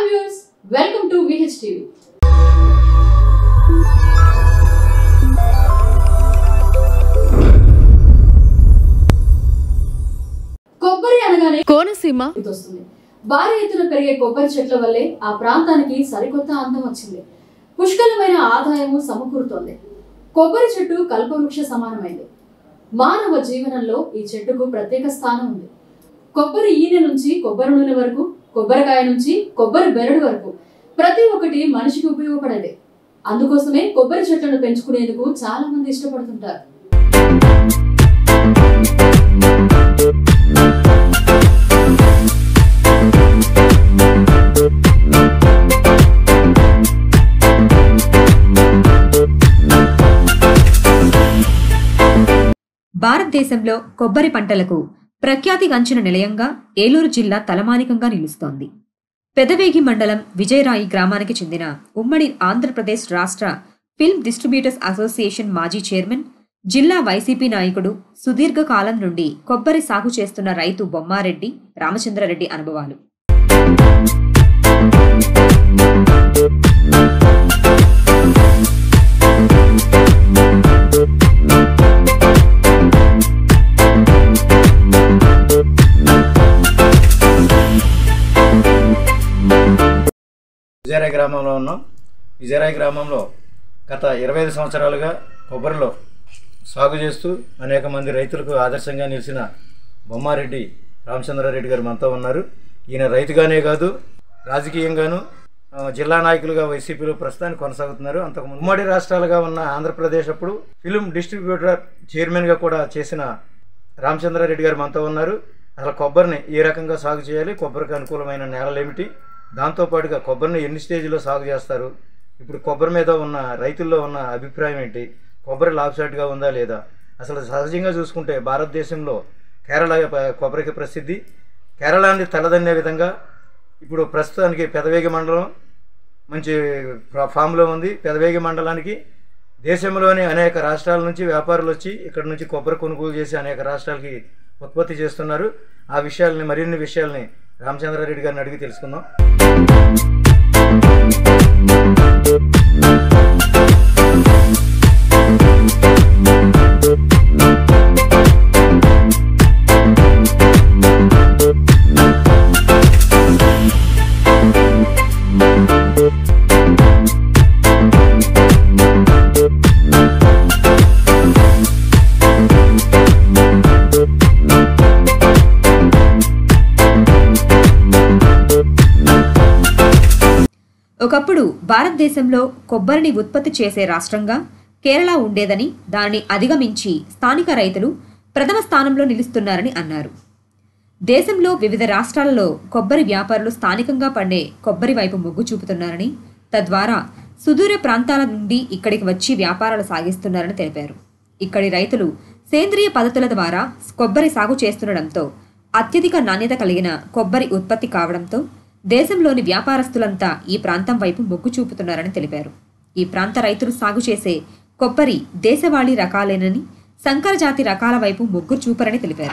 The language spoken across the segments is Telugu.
Viewers welcome to VH TV కొబ్బరి అనగానే కోనసీమ వస్తుంది భారీ ఎత్తున పెరిగే కొబ్బరి చెట్ల వల్లే ఆ ప్రాంతానికి సరికొత్త అందం వచ్చింది పుష్కలమైన ఆదాయము సమకూరుతోంది కొబ్బరి చెట్టు కల్పవృక్ష సమానమైంది మానవ జీవనంలో ఈ చెట్టుకు ప్రత్యేక స్థానం ఉంది కొబ్బరి ఈనె నుంచి కొబ్బరి నూనె వరకు కొబ్బరికాయ నుంచి కొబ్బరి బెరడు వరకు ప్రతి ఒక్కటి మనిషికి ఉపయోగపడేదే అందుకోసమే కొబ్బరి చెట్లను పెంచుకునేందుకు చాలా మంది ఇష్టపడుతుంటారు భారతదేశంలో కొబ్బరి పంటలకు ప్రఖ్యాతిగాంచిన నిలయంగా ఏలూరు జిల్లా తలమానికంగా నిలుస్తోంది పెదవేగి మండలం విజయరాయి గ్రామానికి చెందిన ఉమ్మడి ఆంధ్రప్రదేశ్ రాష్ట్ర ఫిల్మ్ డిస్ట్రిబ్యూటర్స్ అసోసియేషన్ మాజీ చైర్మన్ జిల్లా వైసీపీ నాయకుడు సుదీర్ఘ కాలం నుండి కొబ్బరి సాగు చేస్తున్న రైతు బొమ్మారెడ్డి రామచంద్రారెడ్డి అనుభవాలు విజయరాయ్ గ్రామంలో ఉన్నాం విజయరాయ్ గ్రామంలో గత ఇరవై ఐదు సంవత్సరాలుగా కొబ్బరిలో సాగు చేస్తూ అనేక మంది రైతులకు ఆదర్శంగా నిలిచిన బొమ్మారెడ్డి రామచంద్రారెడ్డి గారు మనతో ఉన్నారు ఈయన రైతుగానే కాదు రాజకీయంగాను ఆ, జిల్లా నాయకులుగా వైసీపీలో ప్రస్తుతానికి కొనసాగుతున్నారు అంతకు ఉమ్మడి రాష్ట్రాలుగా ఉన్న ఆంధ్రప్రదేశ్ అప్పుడు ఫిలిం డిస్ట్రిబ్యూటర్ చైర్మన్గా కూడా చేసిన రామచంద్రారెడ్డి గారు మనతో ఉన్నారు అసలు కొబ్బరిని ఏ రకంగా సాగు చేయాలి కొబ్బరికి అనుకూలమైన నేలలు ఏమిటి దాంతోపాటుగా కొబ్బరిని ఎన్ని స్టేజ్లో సాగు చేస్తారు ఇప్పుడు కొబ్బరి మీద ఉన్న రైతుల్లో ఉన్న అభిప్రాయం ఏంటి కొబ్బరి లాభసాటిగా ఉందా లేదా అసలు సహజంగా చూసుకుంటే భారతదేశంలో కేరళ ప- కొబ్బరికి ప్రసిద్ధి కేరళాన్ని తలదన్నే విధంగా ఇప్పుడు ప్రస్తుతానికి పెదవేగి మండలం మంచి ఫా- ఫామ్లో ఉంది పెదవేగి మండలానికి దేశంలోని అనేక రాష్ట్రాల నుంచి వ్యాపారులు వచ్చి ఇక్కడ నుంచి కొబ్బరి కొనుగోలు చేసి అనేక రాష్ట్రాలకి ఉత్పత్తి చేస్తున్నారు ఆ విషయాల్ని మరిన్ని విషయాల్ని రామచంద్రారెడ్డి గారిని అడిగి తెలుసుకుందాం ఒకప్పుడు భారతదేశంలో కొబ్బరిని ఉత్పత్తి చేసే రాష్ట్రంగా కేరళ ఉండేదని దానిని అధిగమించి స్థానిక రైతులు ప్రథమ స్థానంలో నిలుస్తున్నారని అన్నారు దేశంలో వివిధ రాష్ట్రాలలో కొబ్బరి వ్యాపారులు స్థానికంగా పండే కొబ్బరి వైపు మొగ్గు చూపుతున్నారని తద్వారా సుదూర ప్రాంతాల నుండి ఇక్కడికి వచ్చి వ్యాపారాలు సాగిస్తున్నారని తెలిపారు ఇక్కడి రైతులు సేంద్రియ పద్ధతుల ద్వారా కొబ్బరి సాగు చేస్తుండడంతో అత్యధిక నాణ్యత కలిగిన కొబ్బరి ఉత్పత్తి కావడంతో దేశంలోని వ్యాపారస్తులంతా ఈ ప్రాంతం వైపు మొగ్గు చూపుతున్నారని తెలిపారు ఈ ప్రాంత రైతులు సాగు చేసే కొబ్బరి దేశవాళీ రకాలేనని సంకర జాతి రకాల వైపు మొగ్గు చూపరని తెలిపారు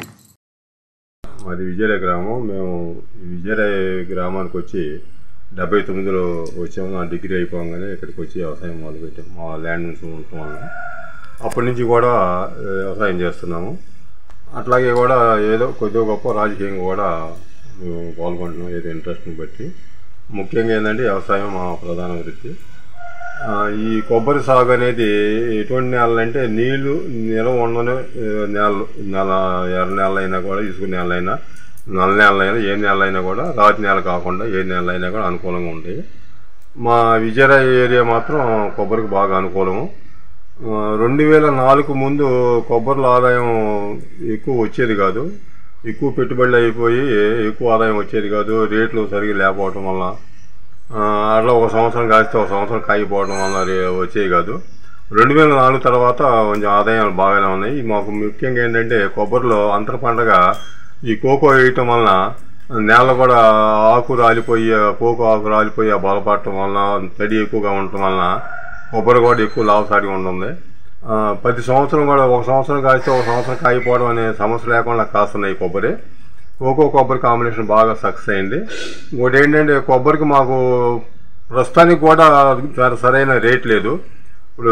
మాది విజయరాయ గ్రామం మేము ఈ విజయరాయ గ్రామానికి వచ్చి డెబ్బై తొమ్మిదిలో వచ్చాము నా డిగ్రీ అయిపోగానే ఇక్కడికి వచ్చి వ్యవసాయం మొదలుపెట్టాము మా ల్యాండ్ నుంచి ఉండటం వల్ల అప్పటి నుంచి కూడా ఏ, వ్యవసాయం చేస్తున్నాము అట్లాగే కూడా ఏదో కొద్దిగా గొప్ప రాజకీయంగా కూడా మేము పాల్గొంటున్నాం ఏదో ఇంట్రెస్ట్ని బట్టి ముఖ్యంగా ఏంటంటే వ్యవసాయం మా ప్రధాన వృత్తి ఆ, ఈ కొబ్బరి సాగు అనేది ఎటువంటి నేలలు అంటే నీళ్లు నిల్వ ఉండని ఆ, నేలలు నెల ఎర్ర నేల అయినా కూడా ఇసుక నేల అయినా నల్ల నేల అయినా ఏ నేల అయినా కూడా రాతి నేల కాకుండా ఏ నేల అయినా కూడా అనుకూలంగా ఉంటాయి మా విజయరాయ ఏరియా మాత్రం కొబ్బరికి బాగా అనుకూలము ఆ, రెండు వేల నాలుగు ముందు కొబ్బరిలో ఆదాయం ఎక్కువ వచ్చేది కాదు ఎక్కువ పెట్టుబడులు అయిపోయి ఎక్కువ ఆదాయం వచ్చేది కాదు రేట్లు సరిగ్గా లేకపోవటం వల్ల ఆ, అట్లా ఒక సంవత్సరం కాస్తే ఒక సంవత్సరం కాయిపోవడం వల్ల రే- వచ్చేవి కాదు రెండు వేల నాలుగు తర్వాత కొంచెం ఆదాయాలు బాగానే ఉన్నాయి మాకు ముఖ్యంగా ఏంటంటే కొబ్బరిలో అంతర పండగ ఈ కోకో వేయటం వలన నేల కూడా ఆకు రాలిపోయి కోకో ఆకు రాలిపోయి ఆ బలపడటం వలన తడి ఎక్కువగా ఉండటం వలన కొబ్బరి కూడా ఎక్కువ లాభసాటిగా ఉంటుంది ఆ, ప్రతి సంవత్సరం కూడా ఒక సంవత్సరం కాస్తే ఒక సంవత్సరం కాయిపోవడం అనే సమస్య లేకుండా కాస్తున్నాయి కొబ్బరి కోకో కొబ్బరి కాంబినేషన్ బాగా సక్సెస్ అయింది ఇంకోటి ఏంటంటే కొబ్బరికి మాకు ప్రస్తుతానికి కూడా సర- సరైన రేట్ లేదు ఇప్పుడు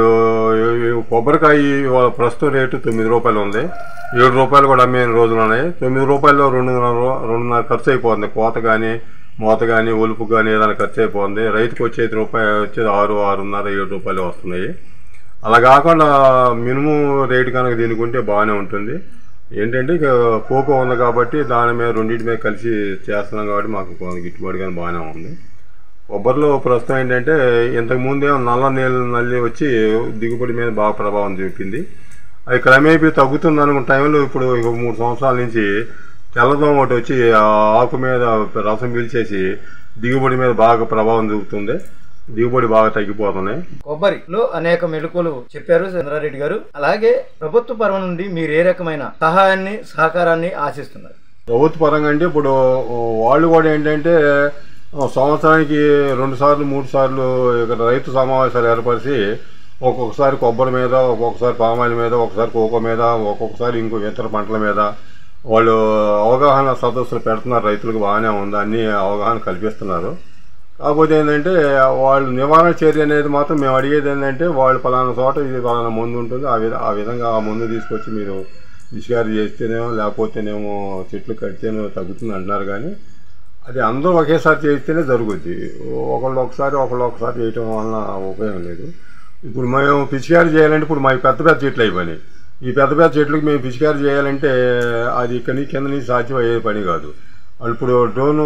ఈ కొబ్బరికాయ ఇవాళ ప్రస్తుతం రేటు తొమ్మిది రూపాయలు ఉంది ఏడు రూపాయలు కూడా అమ్మే రోజులు ఉన్నాయి తొమ్మిది రూపాయల్లో రెండున్నర రూ- రెండున్నర ఖర్చు అయిపోతుంది కోత కానీ మూత కానీ ఒలుపు కానీ ఏదైనా ఖర్చు అయిపోతుంది రైతుకు వచ్చేది రూపాయి వచ్చేది ఆరు ఆరున్నర ఏడు రూపాయలు వస్తున్నాయి అలా కాకుండా మినిమం రేటు కనుక దీనికి ఉంటే బాగానే ఉంటుంది ఏంటంటే ఇక కోకో ఉంది కాబట్టి దాని మీద రెండింటి మీద కలిసి చేస్తున్నాం కాబట్టి మాకు కొంత గిట్టుబాటు కానీ బాగానే ఉంది కొబ్బరిలో ప్రస్తుతం ఏంటంటే ఇంతకు ముందేమో నల్ల నీళ్ళు నల్లి వచ్చి దిగుబడి మీద బాగా ప్రభావం చూపింది అది క్రమేపీ తగ్గుతుంది అనుకున్న టైంలో ఇప్పుడు ఇంకో మూడు సంవత్సరాల నుంచి తెల్లదోమ ఒకటి వచ్చి ఆ ఆకు మీద రసం పీల్చేసి దిగుబడి మీద బాగా ప్రభావం చూపుతుంది దిగుబడి బాగా తగ్గిపోతున్నాయి కొబ్బరిలో అనేక మెలకువలు చెప్పారు చంద్రారెడ్డి గారు అలాగే ప్రభుత్వ పరం నుండి మీరు ఏ రకమైన సహాయాన్ని సహకారాన్ని ఆశిస్తున్నారు ప్రభుత్వ పరంగా అంటే ఇప్పుడు వాళ్ళు కూడా ఏంటంటే సంవత్సరానికి రెండు సార్లు మూడు సార్లు ఇక్కడ రైతు సమావేశాలు ఏర్పరిచి ఒక్కొక్కసారి కొబ్బరి మీద ఒక్కొక్కసారి పామాయిల్ మీద ఒకసారి కోకో మీద ఒక్కొక్కసారి ఇంకో ఇతర పంటల మీద వాళ్ళు అవగాహన సదస్సులు పెడుతున్నారు రైతులకు బాగానే ఉంది అన్ని అవగాహన కల్పిస్తున్నారు కాకపోతే ఏంటంటే వాళ్ళు నివారణ చర్య అనేది మాత్రం మేము అడిగేది ఏంటంటే వాళ్ళు పలానా చోట ఇది పలానా మందు ఉంటుంది ఆ విధ ఆ విధంగా ఆ మందు తీసుకొచ్చి మీరు పిచికారి చేస్తేనేమో లేకపోతేనేమో చెట్లు కడితేనేమో తగ్గుతుంది అంటున్నారు కానీ అది అందరూ ఒకేసారి చేస్తేనే జరుగుద్ది ఒకళ్ళు ఒకసారి ఒకళ్ళు ఒకసారి చేయటం వలన ఉపయోగం లేదు ఇప్పుడు మేము పిచికారి చేయాలంటే ఇప్పుడు మా పెద్ద పెద్ద చెట్లు అయిపోయినాయి ఈ పెద్ద పెద్ద చెట్లకు మేము పిచికారి చేయాలంటే అది ఇక్కడి నుంచి కింద నుంచి సాధ్యం అయ్యే పని కాదు వాళ్ళు ఇప్పుడు డ్రోన్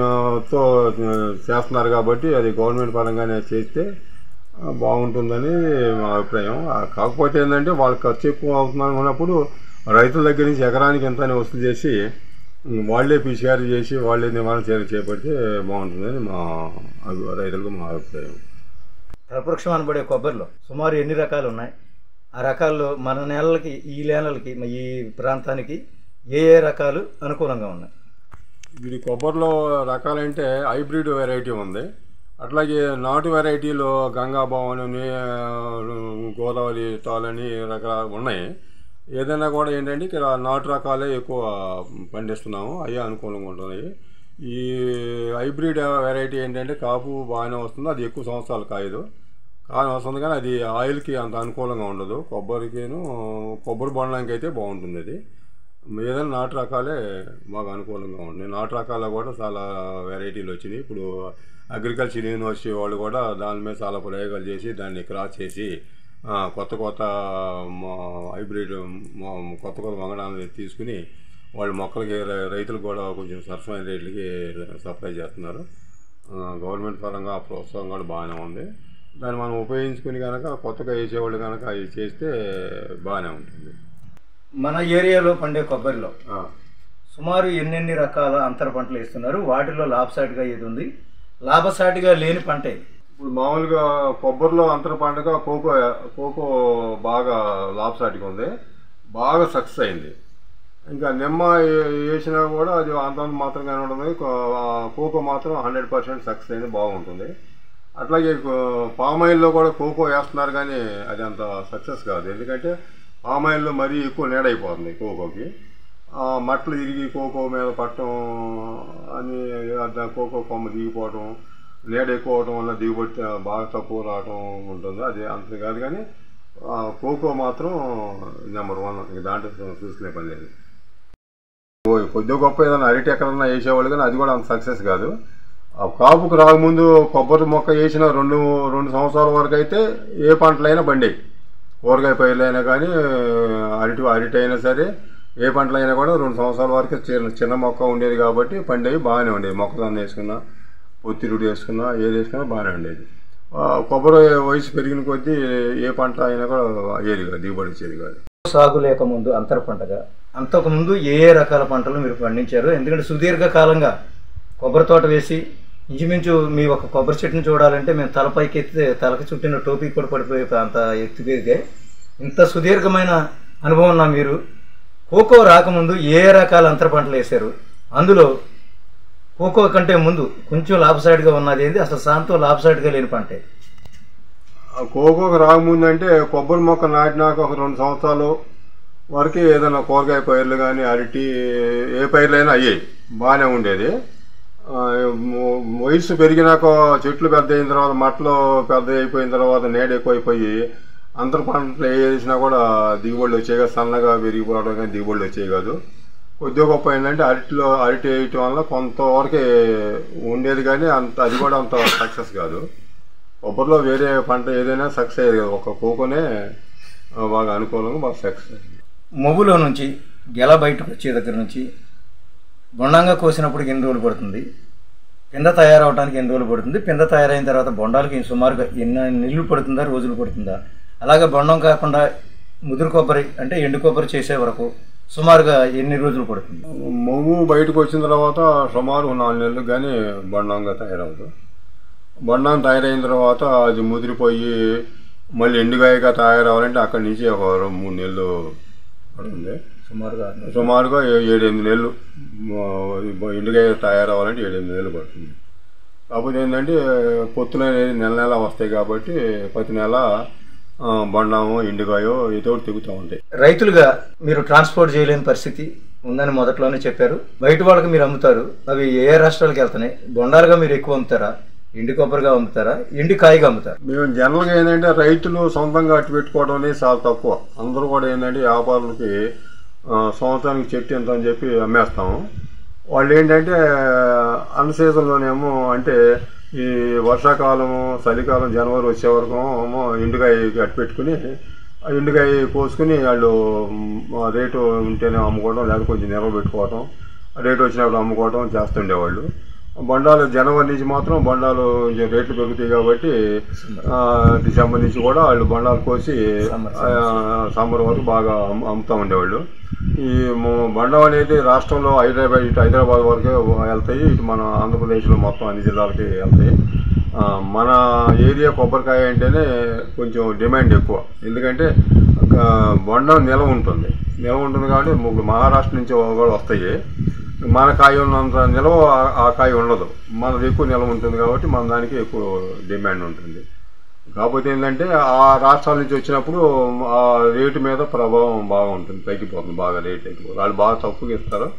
తో చేస్తున్నారు కాబట్టి అది గవర్నమెంట్ పరంగానే చేస్తే ఆ, బాగుంటుందని మా అభిప్రాయం ఆ, కాకపోతే ఏంటంటే వాళ్ళకి ఖర్చు ఎక్కువ అవుతుంది అనుకున్నప్పుడు రైతుల దగ్గర నుంచి ఎకరానికి ఎంత అని వసూలు చేసి ఉమ్, వాళ్ళే పిచికారీ చేసి వాళ్ళే నివారణ చర్య చేపడితే బాగుంటుందని మా అభి- రైతులకు మా అభిప్రాయం కల్పవృక్షం అనబడే కొబ్బరిలో సుమారు ఎన్ని రకాలు ఉన్నాయి ఆ రకాల్లో మన నేలలకి ఈ నేలలకి ఈ ప్రాంతానికి ఏ ఏ రకాలు అనుకూలంగా ఉన్నాయి ఇది కొబ్బరిలో రకాలంటే హైబ్రిడ్ వెరైటీ ఉంది అట్లాగే నాటు వెరైటీలో గంగా భవన్ గోదావరి తాలని రకరకాలు ఉన్నాయి ఏదైనా కూడా ఏంటంటే ఇక్కడ నాటు రకాలే ఎక్కువ పండిస్తున్నాము అవి అనుకూలంగా ఉంటున్నాయి ఈ హైబ్రిడ్ వెరైటీ ఏంటంటే కాపు బాగానే వస్తుంది అది ఎక్కువ సంవత్సరాలు కాయదు కానీ వస్తుంది కానీ అది ఆయిల్కి అంత అనుకూలంగా ఉండదు కొబ్బరికిను కొబ్బరి బొండానికి అయితే బాగుంటుంది అది ఏదైనా నాటు రకాలే బాగా అనుకూలంగా ఉన్నాయి నాటు రకాల్లో కూడా చాలా వెరైటీలు వచ్చినాయి ఇప్పుడు అగ్రికల్చర్ యూనివర్సిటీ వాళ్ళు కూడా దాని మీద చాలా ప్రయోగాలు చేసి దాన్ని క్రాస్ చేసి ఆ, కొత్త కొత్త మ- హైబ్రిడ్ మ- కొత్త కొత్త వంగడాలను తీసుకుని వాళ్ళు మొక్కలకి రై- రైతులకు కూడా కొంచెం సరసమైన రేట్లకి సప్లై చేస్తున్నారు ఆ, గవర్నమెంట్ పరంగా ఆ ప్రోత్సాహం కూడా బాగానే ఉంది దాన్ని మనం ఉపయోగించుకుని కనుక కొత్తగా వేసేవాళ్ళు కనుక అవి చేస్తే బాగానే ఉంటుంది మన ఏరియాలో పండే కొబ్బరిలో ఆ. సుమారు ఎన్నెన్ని రకాల అంతర పంటలు వేస్తున్నారు వాటిలో లాభసాటిగా ఏది ఉంది లాభసాటిగా లేని పంట ఏది ఇప్పుడు మామూలుగా కొబ్బరిలో అంతర పండుగ కోకో కోకో బాగా లాభసాటిగా ఉంది బాగా సక్సెస్ అయింది ఇంకా నిమ్మ ఏ- వేసినా కూడా అది అంతంత మాత్రంగానే ఉంటుంది కో- ఆ కోకో మాత్రం హండ్రెడ్ పర్సెంట్ సక్సెస్ అయింది బాగుంటుంది అట్లాగే కో- పామాయిల్లో కూడా కోకో వేస్తున్నారు కానీ అది అంత సక్సెస్ కాదు ఎందుకంటే పామాయిల్లో మరీ ఎక్కువ నీడైపోతుంది కోకోకి ఆ మట్టలు తిరిగి కోకో మీద పట్టడం అని అది కోకో కొమ్మ దిగిపోవటం నీడ ఎక్కువ అవడం వల్ల దిగుబడి త- బాగా తక్కువ రావటం ఉంటుంది అది అంత కాదు కానీ ఆ, కోకో మాత్రం నెంబర్ వన్ ఇంక దాంట్లో చూ- చూసుకునే పని లేదు ఓ, కొద్దిగా గొప్ప ఏదైనా అరటి ఎక్కడన్నా వేసేవాళ్ళు కానీ అది కూడా అంత సక్సెస్ కాదు ఆ కాపుకు రాకముందు కొబ్బరి మొక్క వేసిన రెండు రెండు సంవత్సరాల వరకు అయితే ఏ పంటలైనా బండి కూరగాయ పైర్లు అయినా కానీ అరటి అరటి అయినా సరే ఏ పంటలైనా కూడా రెండు సంవత్సరాల వరకు చిన్న చిన్న మొక్క ఉండేది కాబట్టి పండేవి బాగానే ఉండేది మొక్కజొన్న వేసుకున్నా పొత్తిరుడు వేసుకున్నా ఏది వేసుకున్నా బాగానే ఉండేది ఆ, కొబ్బరి వయసు పెరిగిన కొద్దీ ఏ పంట అయినా కూడా అయ్యేది కాదు దిగుబడి వచ్చేది కాదు సాగు లేక ముందు అంతర పంటగా అంతకు ముందు ఏ ఏ రకాల పంటలు మీరు పండించారు ఎందుకంటే సుదీర్ఘ కాలంగా కొబ్బరి తోట వేసి ఇంచుమించు మీ ఒక కొబ్బరి చెట్టుని చూడాలంటే మేము తలపైకి ఎత్తితే తలకు చుట్టిన టోపీ కూడా పడిపోయే అంత ఎత్తుగా ఇంత సుదీర్ఘమైన అనుభవం ఉన్న మీరు కోకో రాకముందు ఏ ఏ రకాల అంతర పంటలు వేశారు అందులో కోకో కంటే ముందు కొంచెం లాభసాటిగా ఉన్నది ఏంది అసలు సాంతో లాభసాటిగా లేని పంటే ఆ కోకోకు రాకముందు అంటే కొబ్బరి మొక్క నాటినాక ఒక రెండు సంవత్సరాలు వరకు ఏదైనా కూరగాయ పైర్లు కానీ అరటి ఏ పైర్లైనా అయ్యాయి బాగానే ఉండేది ఆ, మ- వయసు పెరిగినాక చెట్లు పెద్ద అయిన తర్వాత మట్టలు పెద్ద అయిపోయిన తర్వాత నీడ ఎక్కువైపోయి అంతర పంటలు ఏ వేసినా కూడా దిగుబడులు వచ్చాయి కాదు సన్నగా పెరిగిపోవడం కానీ దిగుబడులు వచ్చాయి కాదు కొద్దిగా గొప్ప ఏంటంటే అరటిలో అరటి వేయటం వల్ల కొంతవరకే ఉండేది కానీ అంత అది కూడా అంత సక్సెస్ కాదు కొబ్బరిలో వేరే పంట ఏదైనా సక్సెస్ అయ్యేది కాదు ఒక కోకోనే ఆ, బాగా అనుకూలంగా బాగా సక్సెస్ అయ్యింది మొవ్వులో నుంచి గెల బయటకు వచ్చే దగ్గర నుంచి బొండంగా కోసినప్పుడు ఎన్ని రోజులు పడుతుంది పింద తయారవడానికి ఎన్ని రోజులు పడుతుంది పింద తయారైన తర్వాత బొండాలకి సుమారుగా ఎన్ని నెలలు పడుతుందా రోజులు పడుతుందా అలాగే బొండం కాకుండా ముదురు కొబ్బరి అంటే ఎండు కొబ్బరి చేసే వరకు సుమారుగా ఎన్ని రోజులు పడుతుంది మొవ్వు బయటకు వచ్చిన తర్వాత సుమారు నాలుగు నెలలు కానీ బండంగా తయారవుతుంది బండం తయారైన తర్వాత అది ముదిరిపోయి మళ్ళీ ఎండుగాయగా తయారవ్వాలంటే అక్కడి నుంచి ఒక రెండు మూడు నెలలు పడుతుంది సుమారుగా సుమారుగా ఏ- ఏడెనిమిది నెలలు ఆ, ఎండుగాయ తయారవ్వాలంటే ఏడెనిమిది నెలలు పడుతుంది కాకపోతే ఏంటంటే పొత్తులు అనేది నెల నెల వస్తాయి కాబట్టి ప్రతి నెల ఆ, బండము ఎండుగాయో ఏదో ఒకటి తెగుతూ ఉంటాయి రైతులుగా మీరు ట్రాన్స్పోర్ట్ చేయలేని పరిస్థితి ఉందని మొదట్లోనే చెప్పారు బయట వాళ్ళకి మీరు అమ్ముతారు అవి ఏ ఏ రాష్ట్రాలకు వెళ్తున్నాయి బొండాలుగా మీరు ఎక్కువ అమ్ముతారా ఎండు కొబ్బరిగా అమ్ముతారా ఎండు కాయగా అమ్ముతారా మేము జనరల్గా ఏంటంటే రైతులు సొంతంగా అట్టు పెట్టుకోవడం అనేది చాలా తక్కువ అందరూ కూడా ఏంటంటే వ్యాపారులకి ఆ, సంవత్సరానికి చెట్టు ఎంత అని చెప్పి అమ్మేస్తాము వాళ్ళు ఏంటంటే అన్ సీజన్లోనేమో అంటే ఈ వర్షాకాలము చలికాలం జనవరి వచ్చే వరకు ఏమో ఎండుకాయ అట్టు పెట్టుకుని ఆ ఎండుకాయ కోసుకుని వాళ్ళు మ్, ఆ రేటు ఉంటేనే అమ్ముకోవడం లేకపోతే కొంచెం నిల్వ పెట్టుకోవడం రేటు వచ్చినప్పుడు అమ్ముకోవడం చేస్తుండేవాళ్ళు బండాలు జనవరి నుంచి మాత్రం బండాలు కొంచెం రేట్లు పెరుగుతాయి కాబట్టి ఆ, డిసెంబర్ నుంచి కూడా వాళ్ళు బండాలు కోసి ఆ, సమ్మర్ వరకు బాగా అమ్ము- అమ్ముతూ ఉండేవాళ్ళు ఈ మొ- బండం అనేది రాష్ట్రంలో హైదరాబాద్ ఇటు హైదరాబాద్ వరకే వెళ్తాయి ఇటు మన ఆంధ్రప్రదేశ్లో మొత్తం అన్ని జిల్లాలకి వెళ్తాయి ఆ, మన ఏరియా కొబ్బరికాయ అంటేనే కొంచెం డిమాండ్ ఎక్కువ ఎందుకంటే ఆ, బొండం నిల్వ ఉంటుంది నిల్వ ఉంటుంది కాబట్టి ముగ్గురు మహారాష్ట్ర నుంచి కూడా వస్తాయి మన కాయ ఉన్నంత నిల్వ ఆ- ఆ కాయ ఉండదు మనది ఎక్కువ నిల్వ ఉంటుంది కాబట్టి మన దానికి ఎక్కువ డిమాండ్ ఉంటుంది కాకపోతే ఏంటంటే ఆ రాష్ట్రాల నుంచి వచ్చినప్పుడు ఆ రేటు మీద ప్రభావం బాగా ఉంటుంది తగ్గిపోతుంది బాగా రేట్ తగ్గిపోతుంది వాళ్ళు బాగా తక్కువగా ఇస్తారు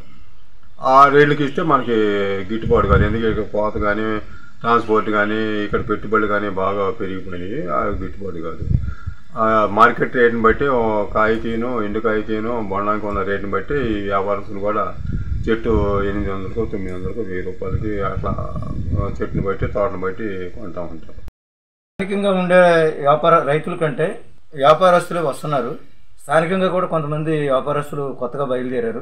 ఆ రేట్లకి ఇస్తే మనకి గిట్టుబాటు కాదు ఎందుకంటే కోత కానీ ట్రాన్స్పోర్ట్ కానీ ఇక్కడ పెట్టుబడులు కానీ బాగా పెరిగిపోయినాయి ఆ గిట్టుబాటు కాదు ఆ మార్కెట్ రేట్ని బట్టి ఓ కాయకిను ఎండుకాయకిను బొండానికి ఉన్న రేట్ని బట్టి ఈ వ్యాపారస్తులు కూడా చెట్టు ఎనిమిది వందలకు తొమ్మిది వందలకు వెయ్యి రూపాయలకి అట్లా ఆ, చెట్టుని బట్టి తోటని బట్టి కొంటా ఉంటారు స్థానికంగా ఉండే వ్యాపార రైతుల కంటే వ్యాపారస్తులు వస్తున్నారు స్థానికంగా కూడా కొంతమంది వ్యాపారస్తులు కొత్తగా బయలుదేరారు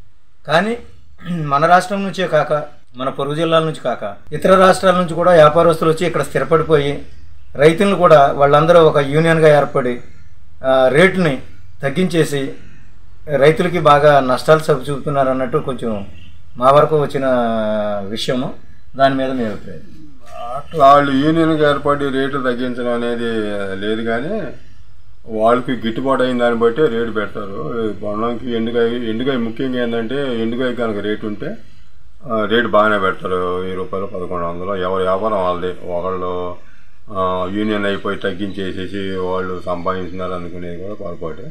కానీ మన రాష్ట్రం నుంచే కాక మన పొరుగు జిల్లాల నుంచి కాక ఇతర రాష్ట్రాల నుంచి కూడా వ్యాపారస్తులు వచ్చి ఇక్కడ స్థిరపడిపోయి రైతులను కూడా వాళ్ళందరూ ఒక యూనియన్గా ఏర్పడి ఆ, రేటుని తగ్గించేసి రైతులకి బాగా నష్టాలు సబ్ చూపుతున్నారు అన్నట్టు కొంచెం మా వరకు వచ్చిన విషయము దాని మీద మీ అభిప్రాయం అట్లా వాళ్ళు యూనియన్గా ఏర్పడి రేట్లు తగ్గించడం అనేది లేదు కానీ వాళ్ళకి గిట్టుబాటు అయిన దాన్ని బట్టి రేటు పెడతారు బొండంకి ఎండుకాయ ఎండుకాయ ముఖ్యంగా ఏంటంటే ఎండుకాయ కనుక రేటు ఉంటే ఆ, రేటు బాగానే పెడతారు వెయ్యి రూపాయలు పదకొండు వందలు ఎవరి వ్యాపారం వాళ్ళది ఒకళ్ళు ఆ, యూనియన్ అయిపోయి తగ్గించేసేసి వాళ్ళు సంపాదించినారు అనుకునేది కూడా పొరపాటు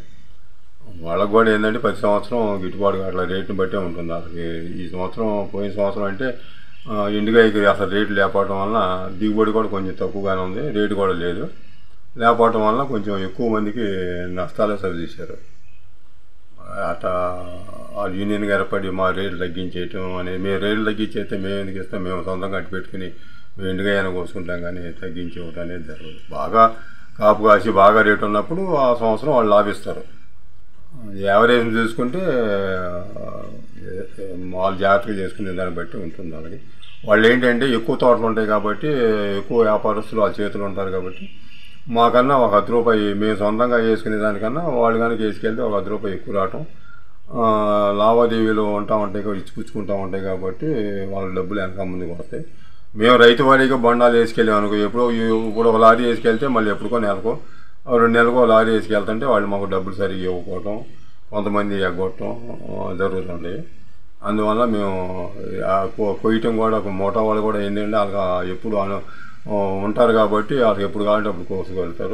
వాళ్ళకి కూడా ఏంటంటే ప్రతి సంవత్సరం గిట్టుబాటు అట్లా రేటుని బట్టే ఉంటుంది అసలు ఈ సంవత్సరం పోయిన సంవత్సరం అంటే ఆ, ఎండుకాయకి అసలు రేటు లేకపోవడం వల్ల దిగుబడి కూడా కొంచెం తక్కువగానే ఉంది రేటు కూడా లేదు లేకపోవడం వల్ల కొంచెం ఎక్కువ మందికి నష్టాలే సరిచేశారు అట్లా ఆ యూనియన్గా ఏర్పడి మా రేట్లు తగ్గించేయటం అనేది మేము రేట్లు తగ్గించేస్తే మేము ఎందుకు ఇస్తాం మేము సొంతంగా అట్టు పెట్టుకుని మేము ఎండుగాయన కోసుకుంటాం కానీ తగ్గించి ఇవ్వటం అనేది జరగదు బాగా కాపు కాసి బాగా రేటు ఉన్నప్పుడు ఆ సంవత్సరం వాళ్ళు లాభిస్తారు యావరేజ్ చూసుకుంటే వాళ్ళు జాగ్రత్తగా చేసుకునే దాన్ని బట్టి ఉంటుంది వాళ్ళకి వాళ్ళు ఏంటంటే ఎక్కువ తోటలు ఉంటాయి కాబట్టి ఎక్కువ వ్యాపారస్తులు వాళ్ళ చేతులు ఉంటారు కాబట్టి మాకన్నా ఒక అర్ధ రూపాయి మేము సొంతంగా చేసుకునే దానికన్నా వాళ్ళు కనుక వేసుకెళ్తే ఒక అర్ధ రూపాయి ఎక్కువ రావటం ఆ, లావాదేవీలు ఉంటా ఉంటాయి కాబట్టి ఇచ్చిపుచ్చుకుంటా ఉంటాయి కాబట్టి వాళ్ళ డబ్బులు వెనక ముందుకు వస్తాయి మేము రైతు వారీగా బొండాలు వేసుకెళ్ళాం అనుకో ఎప్పుడో ఇప్పుడు ఒక లారీ వేసుకెళ్తే మళ్ళీ ఎప్పుడుకో నెలకో ఆ రెండు నెలలకు లారీ వేసుకెళ్తుంటే వాళ్ళు మాకు డబ్బులు సరిగ్గా ఇవ్వకపోవటం కొంతమంది ఎగ్గొట్టడం ఆ, జరుగుతుంది అందువల్ల మేము ఆ కొ- కొయ్యటం కూడా ఒక మోటా వాళ్ళు కూడా ఏంటంటే వాళ్ళకి ఎప్పుడు అను- ఆ, ఉంటారు కాబట్టి వాళ్ళకి ఎప్పుడు కావాలంటే అప్పుడు కోసుకెళ్తారు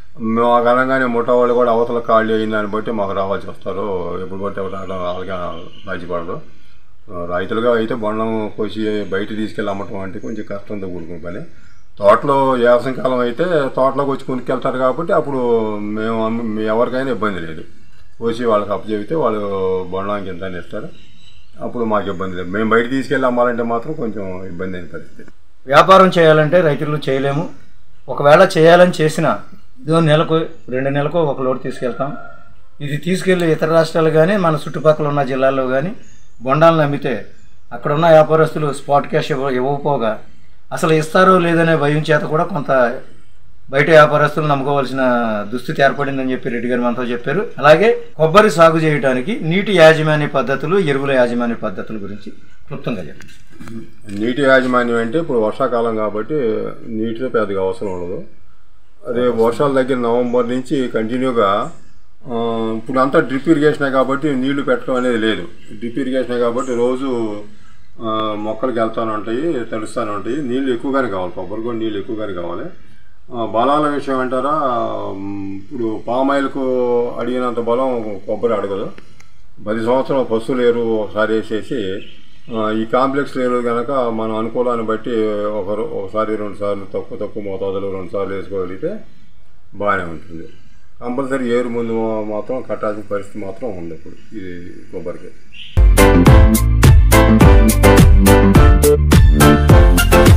మాకు అనగానే ముఠా వాళ్ళు కూడా అవతల ఖాళీ అయిన దాన్ని బట్టి మాకు రావాల్సి వస్తారు ఎప్పుడు పడితే అప్పుడు రావడం వాళ్ళకి సాధ్యపడదు రైతులుగా అయితే బొండం కోసి బయట తీసుకెళ్ళి అమ్మటం అంటే కొంచెం కష్టంతో కూడుకున్న పని తోటలో వ్యవసాయ కాలం అయితే తోటలోకి వచ్చి కొనుక్కెళ్తారు కాబట్టి అప్పుడు మేము అమ్మి- ఎవరికైనా ఇబ్బంది లేదు కోసి వాళ్ళకి అప్పచెబితే వాళ్ళు బొండానికి ఎంత అని ఇస్తారు అప్పుడు మాకు ఇబ్బంది లేదు మేము బయట తీసుకెళ్ళి అమ్మాలంటే మాత్రం కొంచెం ఇబ్బంది అయిన పరిస్థితి వ్యాపారం చేయాలంటే రైతులు చేయలేము ఒకవేళ చేయాలని చేసినా ఇదో నెలకు రెండు నెలలకు ఒక లోడ్ తీసుకెళ్తాం ఇది తీసుకెళ్ళి ఇతర రాష్ట్రాలు కానీ మన చుట్టుపక్కల ఉన్న జిల్లాల్లో కానీ బొండాలను అమ్మితే అక్కడ ఉన్న వ్యాపారస్తులు స్పాట్ క్యాష్ ఇవ్వ ఇవ్వకపోగా అసలు ఇస్తారో లేదనే భయం చేత కూడా కొంత బయట వ్యాపారస్తులు నమ్ముకోవాల్సిన దుస్థితి ఏర్పడిందని చెప్పి రెడ్డి గారు మనతో చెప్పారు అలాగే కొబ్బరి సాగు చేయడానికి నీటి యాజమాన్య పద్ధతులు ఎరువుల యాజమాన్య పద్ధతుల గురించి క్లుప్తంగా చెప్పండి నీటి యాజమాన్యం అంటే ఇప్పుడు వర్షాకాలం కాబట్టి నీటితో పెద్దగా అవసరం ఉండదు అదే వర్షాలు దగ్గర నవంబర్ నుంచి కంటిన్యూగా ఆ, ఇప్పుడు అంతా డ్రిప్ ఇరిగేషనే కాబట్టి నీళ్లు పెట్టడం అనేది లేదు డ్రిప్ ఇరిగేషనే కాబట్టి రోజు ఆ, మొక్కలకి వెళ్తానే ఉంటాయి తడుస్తూనే ఉంటాయి నీళ్లు ఎక్కువగానే కావాలి కొబ్బరి కూడా నీళ్ళు ఎక్కువగానే కావాలి ఆ, బలాల విషయం అంటారా ఉమ్, ఇప్పుడు పామాయిల్కు అడిగినంత బలం కొబ్బరి అడగదు పది సంవత్సరాలు పశువులు ఎరువు ఒకసారి వేసేసి ఆ, ఈ కాంప్లెక్స్ ఎరువు కనుక మన అనుకూలాన్ని బట్టి ఒక రో- ఒకసారి రెండు సార్లు తక్కువ తక్కువ మోతాదులో రెండు సార్లు వేసుకోగలిగితే బాగానే ఉంటుంది కంపల్సరీ ఏరు ముందు మాత్రం కట్టాల్సిన పరిస్థితి మాత్రం ఉంది ఇప్పుడు ఇది కొబ్బరికి